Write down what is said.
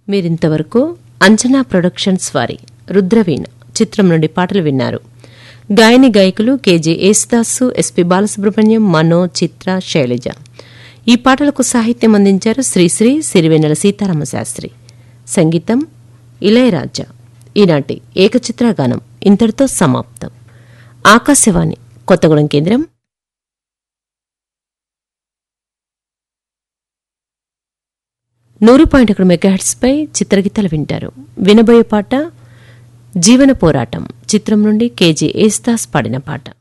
మీరింతవరకు అంజనా ప్రొడక్షన్స్ వారి రుద్రవీణ చిత్రం నుండి పాటలు విన్నారు గాయని గాయకులు కేజే యేసుదాసు ఎస్పి బాలసుబ్రహ్మణ్యం మనో చిత్ర శైలజ ఈ పాటలకు సాహిత్యం అందించారు శ్రీశ్రీ సిరివెన్నెల సీతారామ శాస్త్రి సంగీతం ఇళయరాజా ఈనాటి ఏకచిత్రగానం ఇంతటితో సమాప్తం ఆకాశవాణి కొత్తగూడెం కేంద్రం నూరు పాయింట్ ఒకటి మెగాహెట్స్ పై చిత్రగీతాలు వింటారు వినబోయే పాట జీవన పోరాటం చిత్రం నుండి కేజీ ఏస్తాస్ పాడిన పాట